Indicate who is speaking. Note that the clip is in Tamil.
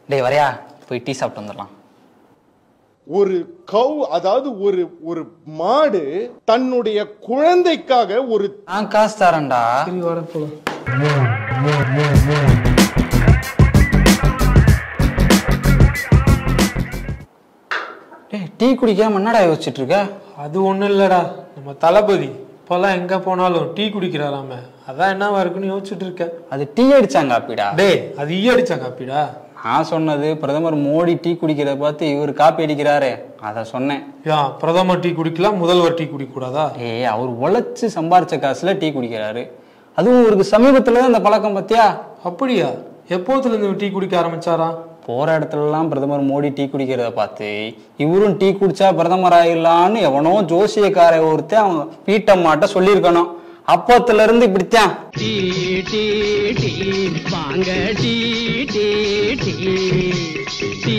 Speaker 1: டேய் வரையா போய் டீ சாப்பிட்டு வந்துடலாம்
Speaker 2: ஒரு கவ் அதாவது ஒரு ஒரு மாடு தன்னுடைய குழந்தைக்காக ஒரு
Speaker 1: நான் காசு தரேன்டா
Speaker 3: சரி வர போலாம்
Speaker 1: டேய் டீ குடிக்காம என்னடா யோசிச்சுட்டு இருக்க
Speaker 3: அது ஒண்ணும் இல்லடா நம்ம தளபதி இப்போல்லாம் எங்க போனாலும் டீ குடிக்கிறாராம அதான் என்னவா இருக்குன்னு யோசிச்சுட்டு இருக்கேன்
Speaker 1: அது டீ அடிச்சாங்க அப்பிடா
Speaker 3: டேய் அது ஈ அடிச்சாங்க அப்படிடா
Speaker 1: நான் சொன்னது பிரதமர் மோடி டீ குடிக்கிறத பார்த்து இவர் காப்பி அடிக்கிறாரு அதை சொன்னேன்
Speaker 3: யா பிரதமர் டீ குடிக்கலாம் முதல்வர் டீ குடிக்க கூடாதா
Speaker 1: ஏய் அவர் உழைச்சு சம்பாரிச்ச காசுல டீ குடிக்கிறாரு அதுவும் இவருக்கு சமீபத்துல தான் இந்த பழக்கம் பத்தியா
Speaker 3: அப்படியா எப்போதுல இருந்து டீ குடிக்க ஆரம்பிச்சாரா
Speaker 1: போற இடத்துலலாம் பிரதமர் மோடி டீ குடிக்கிறத பார்த்து இவரும் டீ குடிச்சா பிரதமர் ஆயிடலான்னு எவனோ ஜோசியக்கார ஒருத்தன் அவங்க வீட்டம்மாட்ட சொல்லியிருக்கணும் அப்பத்துல இருந்து இப்படித்தான்
Speaker 4: டீ டீ டீ வாங்க டீ டீ டீ டீ